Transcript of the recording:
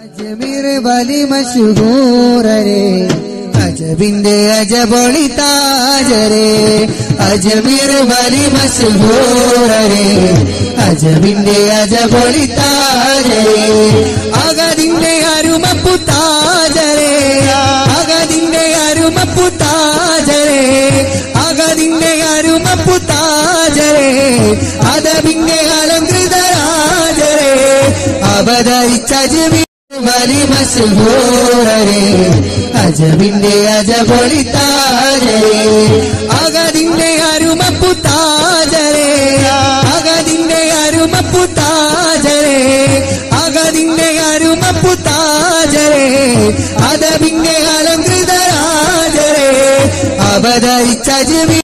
അജ്മീർ വലി മഷൂറരെ അജബിന്റെ അജബൊളി താജരെ അജ്മീർ വലി മഷൂറരെ അജബിന്റെ അജബൊളി താജരെ അകതിന്റെ അരുമപ്പു താജരെ അകതിന്റെ അരുമപ്പു താജരെ അകതിന്റെ അരുമപ്പു താജരെ അതബിന്റെ അലങ്കൃത രാജരെ അവതരിച്ച അജ്മീർ വലി മഷൂറരെ അജബിന്റെ അജബൊളി താജരെ അകതിന്റെ അരുമപ്പു താജരെ അകതിന്റെ അരുമപ്പു താജരെ അകതിന്റെ അരുമപ്പു താജരെ അതബിന്റെ അലങ്കൃത രാജരെ അവതരിച്ച അജ്മീർ